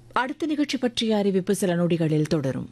அடுத்த நிகழ்ச்சி பற்றிய அறிவிப்பு சில நொடிகளில் தொடரும்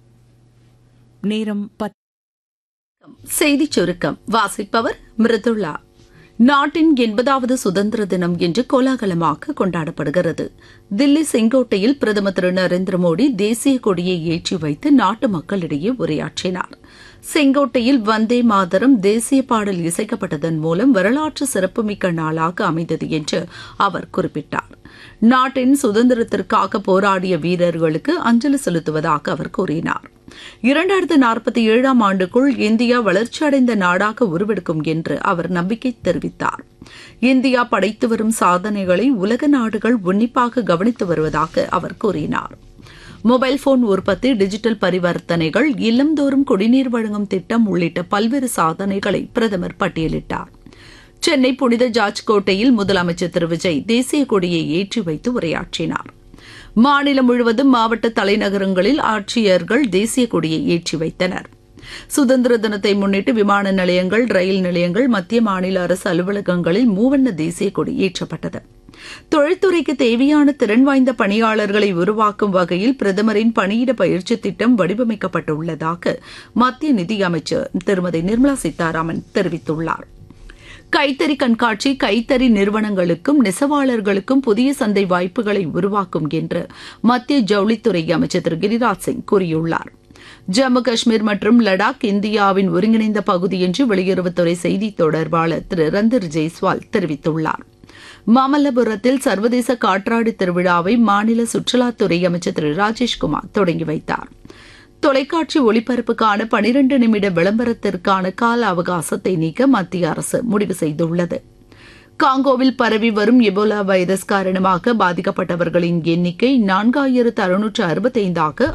நேரம் பத் செய்திச் சுருக்கம் வாசிப்பவர் மிருதுளா நாட்டின் எண்பதாவது சுதந்திர தினம் இன்று கோலாகலமாக கொண்டாடப்படுகிறது தில்லி செங்கோட்டையில் பிரதமர் திரு நரேந்திர மோடி தேசிய கொடியை ஏற்றி வைத்து நாட்டு மக்களிடையே உரையாற்றினார் செங்கோட்டையில் வந்தே மாதரம் தேசிய பாடல் இசைக்கப்பட்டதன் மூலம் வரலாற்று சிறப்புமிக்க நாளாக அமைந்தது என்று அவர் குறிப்பிட்டார் நாட்டின் சுதந்திரத்திற்காக போராடிய வீரர்களுக்கு அஞ்சலி செலுத்துவதாக அவர் கூறினார் இரண்டாயிரத்து நாற்பத்தி ஏழாம் ஆண்டுக்குள் இந்தியா வளர்ச்சியடைந்த நாடாக உருவெடுக்கும் என்று அவர் நம்பிக்கை தெரிவித்தார் இந்தியா படைத்து வரும் சாதனைகளை உலக நாடுகள் உன்னிப்பாக கவனித்து வருவதாக அவர் கூறினார் மொபைல் போன் உற்பத்தி டிஜிட்டல் பரிவர்த்தனைகள் இல்லந்தோறும் குடிநீர் வழங்கும் திட்டம் உள்ளிட்ட பல்வேறு சாதனைகளை பிரதமர் பட்டியலிட்டார் சென்னை புனித ஜார்ஜ் கோட்டையில் முதலமைச்சர் திரு விஜய் தேசிய கொடியை ஏற்றி வைத்து உரையாற்றினார் மாநிலம் முழுவதும் மாவட்ட தலைநகரங்களில் ஆட்சியர்கள் தேசிய கொடியை ஏற்றி வைத்தனர் சுதந்திர தினத்தை முன்னிட்டு விமான நிலையங்கள் ரயில் நிலையங்கள் மத்திய மாநில அரசு அலுவலகங்களில் மூவண்ண தேசிய கொடி ஏற்றப்பட்டது தொழில்துறைக்கு தேவையான திறன் வாய்ந்த பணியாளர்களை உருவாக்கும் வகையில் பிரதமரின் பணியிட பயிற்சி திட்டம் வடிவமைக்கப்பட்டுள்ளதாக மத்திய நிதியமைச்சர் திருமதி நிர்மலா சீதாராமன் தெரிவித்துள்ளாா் கைத்தறி கண்காட்சி கைத்தறி நிறுவனங்களுக்கும் நெசவாளர்களுக்கும் புதிய சந்தை வாய்ப்புகளை உருவாக்கும் என்று மத்திய ஜவுளித்துறை அமைச்சர் திரு கிரிராஜ் சிங் கூறியுள்ளார் ஜம்மு காஷ்மீர் மற்றும் லடாக் இந்தியாவின் ஒருங்கிணைந்த பகுதி என்று வெளியுறவுத்துறை செய்தி தொடர்பாளர் திரு ரந்தர் ஜெய்ஸ்வால் தெரிவித்துள்ளார் மாமல்லபுரத்தில் சர்வதேச காற்றாடி திருவிழாவை மாநில சுற்றுலாத்துறை அமைச்சர் திரு ராஜேஷ்குமார் தொடங்கி வைத்தார் தொலைக்காட்சி ஒளிபரப்புக்கான பனிரண்டு நிமிட விளம்பரத்திற்கான கால அவகாசத்தை நீக்க மத்திய அரசு முடிவு செய்துள்ளது காங்கோவில் பரவி வரும் எபோலா வைரஸ் காரணமாக பாதிக்கப்பட்டவர்களின் எண்ணிக்கை நான்காயிரத்து அறுநூற்று அறுபத்தைந்தாக